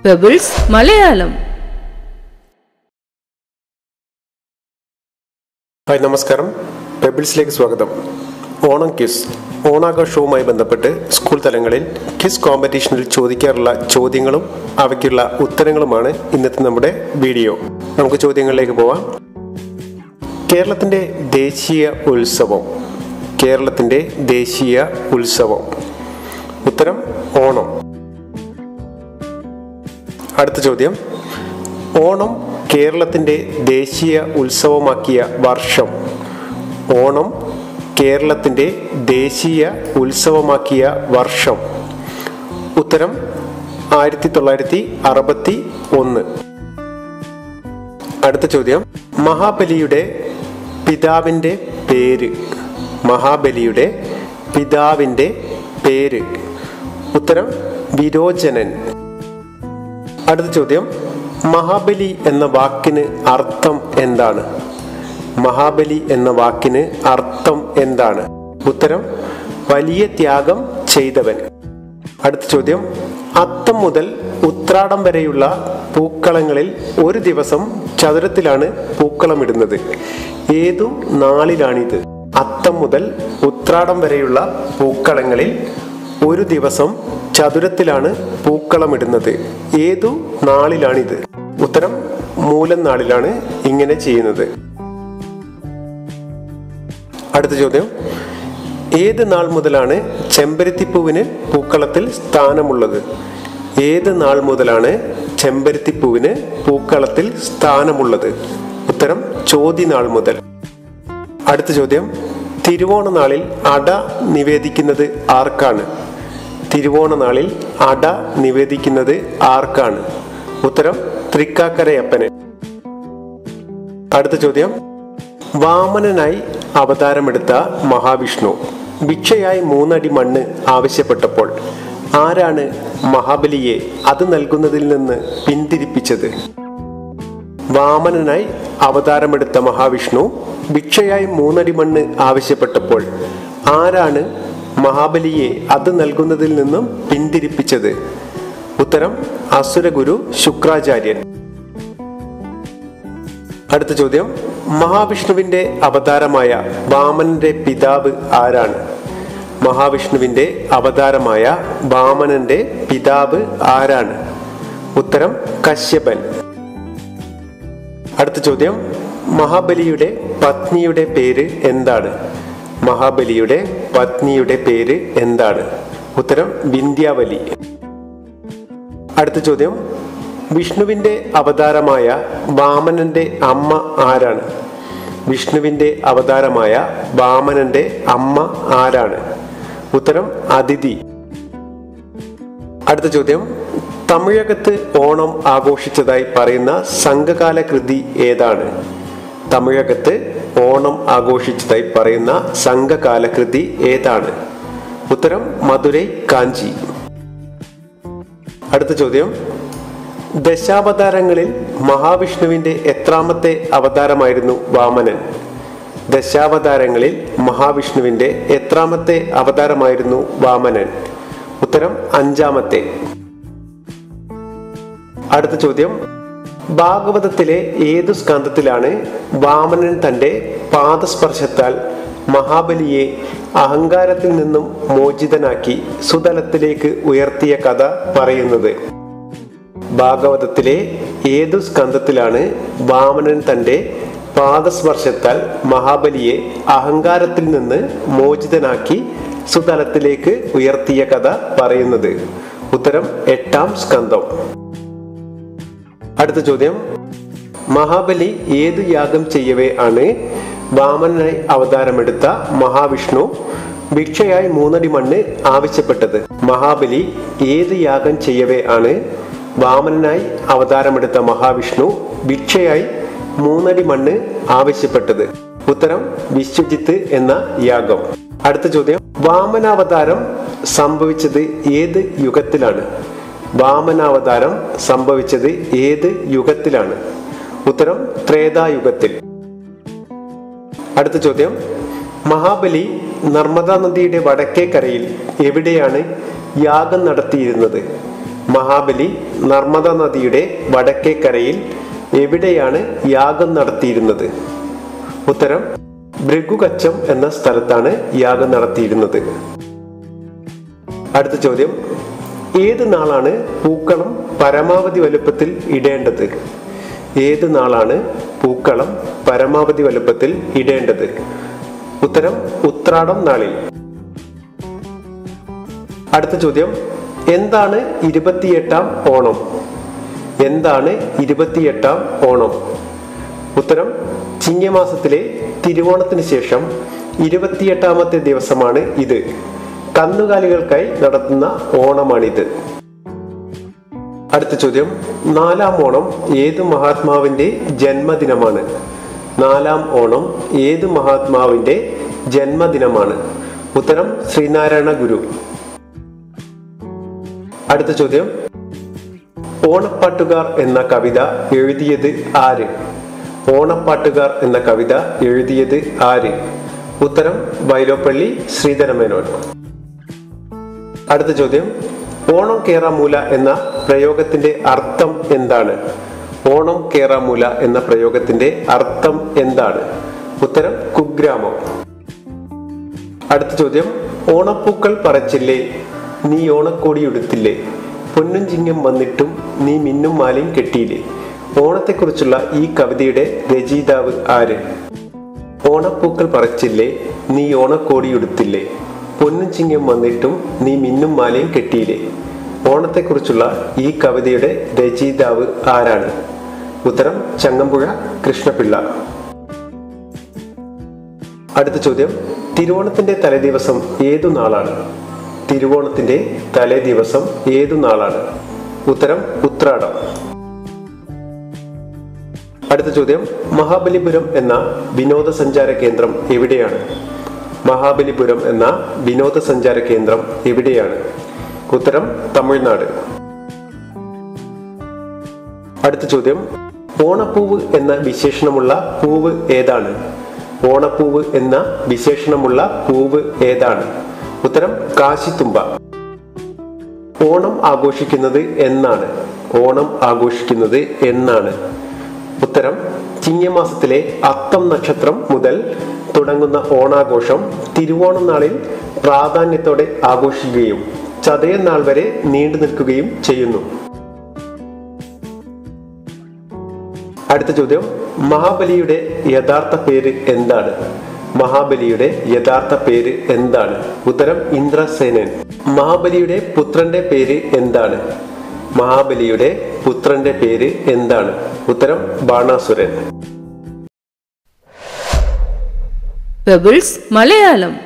pebbles Malayalam hi നമസ്കാരം പെബിൾസിലേക്ക് സ്വാഗതം Onam quiz ഓണാഘോഷവുമായി ബന്ധപ്പെട്ട് സ്കൂൾ തലങ്ങളിൽ ക്വിസ് കോമ്പറ്റീഷനിൽ ചോദിക്കാറുള്ള ചോദ്യങ്ങളും അവയ്ക്കുള്ള ഉത്തരങ്ങളുമാണ് ഇന്നത്തെ നമ്മുടെ വീഡിയോ നമുക്ക് ചോദ്യങ്ങളിലേക്ക് പോവാം കേരളത്തിൻ്റെ ദേശീയ ഉത്സവം കേരളത്തിൻ്റെ ദേശീയ ഉത്സവം ഉത്തരം ഓണം അടുത്ത ചോദ്യം ഓണം കേരളത്തിൻ്റെ ദേശീയ ഉത്സവമാക്കിയ വർഷം ഓണം കേരളത്തിൻ്റെ ദേശീയ ഉത്സവമാക്കിയ വർഷം ഉത്തരം ആയിരത്തി തൊള്ളായിരത്തി അറുപത്തി ഒന്ന് അടുത്ത ചോദ്യം മഹാബലിയുടെ പിതാവിൻ്റെ പേര് മഹാബലിയുടെ പിതാവിൻ്റെ പേര് ഉത്തരം വിരോചനൻ അടുത്ത ചോദ്യം മഹാബലി എന്ന വാക്കിന് അർത്ഥം എന്താണ് മഹാബലി എന്ന വാക്കിന് അർത്ഥം എന്താണ് ഉത്തരം വലിയ ത്യാഗം ചെയ്തവൻ അടുത്ത ചോദ്യം അത്തം മുതൽ ഉത്രാടം വരെയുള്ള പൂക്കളങ്ങളിൽ ഒരു ദിവസം ചതുരത്തിലാണ് പൂക്കളമിടുന്നത് ഏതു നാളിലാണിത് അത്തം മുതൽ ഉത്രാടം വരെയുള്ള പൂക്കളങ്ങളിൽ ഒരു ദിവസം ചതുരത്തിലാണ് പൂക്കളമിടുന്നത് ഏതു നാളിലാണിത് ഉത്തരം മൂലം നാളിലാണ് ഇങ്ങനെ ചെയ്യുന്നത് അടുത്ത ചോദ്യം ഏത് നാൾ മുതലാണ് ചെമ്പരത്തിപ്പൂവിന് പൂക്കളത്തിൽ സ്ഥാനമുള്ളത് ഏത് നാൾ മുതലാണ് ചെമ്പരത്തിപ്പൂവിന് പൂക്കളത്തിൽ സ്ഥാനമുള്ളത് ഉത്തരം ചോതി നാൾ മുതൽ അടുത്ത ചോദ്യം തിരുവോണ നാളിൽ അട നിവേദിക്കുന്നത് ആർക്കാണ് തിരുവോണ നാളിൽ അട നിവേദിക്കുന്നത് ആർക്കാണ് ഉത്തരം തൃക്കാക്കരയപ്പന് അടുത്ത ചോദ്യം വാമനനായി അവതാരമെടുത്ത മഹാവിഷ്ണു ഭിക്ഷയായി മൂന്നടി മണ്ണ് ആവശ്യപ്പെട്ടപ്പോൾ ആരാണ് മഹാബലിയെ അത് നൽകുന്നതിൽ നിന്ന് പിന്തിരിപ്പിച്ചത് വാമനനായി അവതാരമെടുത്ത മഹാവിഷ്ണു ഭിക്ഷയായി മൂന്നടി മണ്ണ് ആവശ്യപ്പെട്ടപ്പോൾ ആരാണ് മഹാബലിയെ അത് നൽകുന്നതിൽ നിന്നും പിന്തിരിപ്പിച്ചത് ഉത്തരം അസുരഗുരു ശുക്രാചാര്യൻ അടുത്ത ചോദ്യം മഹാവിഷ്ണുവിന്റെ അവതാരമായ വാമനന്റെ പിതാവ് ആരാണ് മഹാവിഷ്ണുവിന്റെ അവതാരമായ വാമനന്റെ പിതാവ് ആരാണ് ഉത്തരം കശ്യപൻ അടുത്ത ചോദ്യം മഹാബലിയുടെ പത്നിയുടെ പേര് എന്താണ് മഹാബലിയുടെ പത്നിയുടെ പേര് എന്താണ് ഉത്തരം വിന്ധ്യാവലി അടുത്ത ചോദ്യം വിഷ്ണുവിന്റെ അവതാരമായ വാമനന്റെ അമ്മ ആരാണ് വിഷ്ണുവിന്റെ അവതാരമായ വാമനന്റെ അമ്മ ആരാണ് ഉത്തരം അതിഥി അടുത്ത ചോദ്യം തമിഴകത്ത് ഓണം ആഘോഷിച്ചതായി പറയുന്ന സംഘകാല കൃതി ഏതാണ് തമിഴകത്ത് ഓണം ആഘോഷിച്ചതായി പറയുന്ന സംഘകാല കൃതി ഏതാണ് ഉത്തരം മധുരൈ കാഞ്ചി അടുത്ത ചോദ്യം ദശാവതാരങ്ങളിൽ മഹാവിഷ്ണുവിന്റെ എത്രാമത്തെ അവതാരമായിരുന്നു വാമനൻ ദശാവതാരങ്ങളിൽ മഹാവിഷ്ണുവിന്റെ എത്രാമത്തെ അവതാരമായിരുന്നു വാമനൻ ഉത്തരം അഞ്ചാമത്തെ അടുത്ത ചോദ്യം ഭാഗവതത്തിലെ ഏതു സ്കന്ധത്തിലാണ് വാമനൻ തന്റെ പാദസ്പർശത്താൽ മഹാബലിയെ അഹങ്കാരത്തിൽ നിന്നും മോചിതനാക്കി സുതലത്തിലേക്ക് ഉയർത്തിയ കഥ പറയുന്നത് ഭാഗവതത്തിലെ ഏതു സ്കന്ധത്തിലാണ് വാമനൻ തന്റെ പാദസ്പർശത്താൽ മഹാബലിയെ അഹങ്കാരത്തിൽ നിന്ന് മോചിതനാക്കി സുതലത്തിലേക്ക് ഉയർത്തിയ കഥ പറയുന്നത് ഉത്തരം എട്ടാം സ്കന്ധം അടുത്ത ചോദ്യം മഹാബലി ഏതു യാഗം ചെയ്യവേ ആണ് വാമനായി അവതാരമെടുത്ത മഹാവിഷ്ണു ഭിക്ഷയായി മൂന്നടി മണ്ണ് ആവശ്യപ്പെട്ടത് മഹാബലി ഏത് യാഗം ചെയ്യവേ ആണ് വാമനായി അവതാരമെടുത്ത മഹാവിഷ്ണു ഭിക്ഷയായി മൂന്നടി മണ്ണ് ആവശ്യപ്പെട്ടത് ഉത്തരം വിശ്വജിത്ത് എന്ന യാഗം അടുത്ത ചോദ്യം വാമനാവതാരം സംഭവിച്ചത് ഏത് യുഗത്തിലാണ് വാമനാവതാരം സംഭവിച്ചത് ഏത് യുഗത്തിലാണ് ഉത്തരം ത്രേതായുഗത്തിൽ അടുത്ത ചോദ്യം മഹാബലി നർമ്മദാ നദിയുടെ വടക്കേ കരയിൽ എവിടെയാണ് യാഗം നടത്തിയിരുന്നത് മഹാബലി നർമ്മദ നദിയുടെ വടക്കേ കരയിൽ എവിടെയാണ് യാഗം നടത്തിയിരുന്നത് ഉത്തരം ഭൃഗുകച്ചം എന്ന സ്ഥലത്താണ് യാഗം നടത്തിയിരുന്നത് അടുത്ത ചോദ്യം ഏത് നാളാണ് പൂക്കളം പരമാവധി വലുപ്പത്തിൽ ഇടേണ്ടത് ഏത് നാളാണ് പൂക്കളം പരമാവധി വലുപ്പത്തിൽ ഇടേണ്ടത് ഉത്തരം ഉത്രാടം നാളിൽ അടുത്ത ചോദ്യം എന്താണ് ഇരുപത്തിയെട്ടാം ഓണം എന്താണ് ഇരുപത്തിയെട്ടാം ഓണം ഉത്തരം ചിങ്ങമാസത്തിലെ തിരുവോണത്തിന് ശേഷം ഇരുപത്തിയെട്ടാമത്തെ ദിവസമാണ് ഇത് കന്നുകാലികൾക്കായി നടത്തുന്ന ഓണമാണിത് അടുത്ത ചോദ്യം നാലാം ഓണം ഏത് മഹാത്മാവിന്റെ ജന്മദിനമാണ് നാലാം ഓണം ഏത് മഹാത്മാവിന്റെ ജന്മദിനമാണ് ഉത്തരം ശ്രീനാരായണ ഗുരു അടുത്ത ചോദ്യം ഓണപ്പാട്ടുകാർ എന്ന കവിത എഴുതിയത് ആര് ഓണപ്പാട്ടുകാർ എന്ന കവിത എഴുതിയത് ആര് ഉത്തരം വൈലോപ്പള്ളി ശ്രീധരമേനോൻ അടുത്ത ചോദ്യം ഓണം കേറാമൂല എന്ന പ്രയോഗത്തിന്റെ അർത്ഥം എന്താണ് ഓണം കേറാമൂല എന്ന പ്രയോഗത്തിന്റെ അർത്ഥം എന്താണ് ഉത്തരം കുഗ്രാമം അടുത്ത ചോദ്യം ഓണപ്പൂക്കൾ പറച്ചില്ലേ നീ ഓണക്കോടി ഉടുത്തില്ലേ പൊന്നും ചിങ്ങം വന്നിട്ടും നീ മിന്നും മാലയും കെട്ടിയില്ലേ ഓണത്തെക്കുറിച്ചുള്ള ഈ കവിതയുടെ രചയിതാവ് ആര് ഓണപ്പൂക്കൾ പറച്ചില്ലേ നീ ഓണക്കോടി ഉടുത്തില്ലേ പൊന്നും ചിങ്ങം വന്നിട്ടും നീ മിന്നും മാലയും കെട്ടിയില്ലേ ഓണത്തെക്കുറിച്ചുള്ള ഈ കവിതയുടെ രചയിതാവ് ആരാണ് ഉത്തരം ചങ്ങമ്പുഴ കൃഷ്ണപിള്ള അടുത്ത ചോദ്യം തിരുവോണത്തിന്റെ തലേദിവസം ഏതു നാളാണ് തിരുവോണത്തിന്റെ തലേദിവസം ഏതു നാളാണ് ഉത്തരം ഉത്രാടം അടുത്ത ചോദ്യം മഹാബലിപുരം എന്ന വിനോദസഞ്ചാര കേന്ദ്രം എവിടെയാണ് മഹാബലിപുരം എന്ന വിനോദസഞ്ചാര കേന്ദ്രം എവിടെയാണ് ഉത്തരം തമിഴ്നാട് അടുത്ത ചോദ്യം ഓണപ്പൂവ് എന്ന വിശേഷണമുള്ള പൂവ് ഏതാണ് ഓണപ്പൂവ് എന്ന വിശേഷണമുള്ള പൂവ് ഏതാണ് ഉത്തരം കാശിത്തുമ്പ ഓണം ആഘോഷിക്കുന്നത് എന്നാണ് ഓണം ആഘോഷിക്കുന്നത് എന്നാണ് ഉത്തരം ചിങ്ങമാസത്തിലെ അത്തം നക്ഷത്രം മുതൽ തുടങ്ങുന്ന ഓണാഘോഷം തിരുവോണം നാളിൽ പ്രാധാന്യത്തോടെ ആഘോഷിക്കുകയും ചതയം നാൾ വരെ നീണ്ടു നിൽക്കുകയും ചെയ്യുന്നു അടുത്ത ചോദ്യം മഹാബലിയുടെ യഥാർത്ഥ പേര് എന്താണ് മഹാബലിയുടെ യഥാർത്ഥ പേര് എന്താണ് ഉത്തരം ഇന്ദ്രസേനൻ മഹാബലിയുടെ പുത്രന്റെ പേര് എന്താണ് മഹാബലിയുടെ പുത്രന്റെ പേര് എന്താണ് ഉത്തരം ബാണാസുരൻ പെബിൾസ് മലയാളം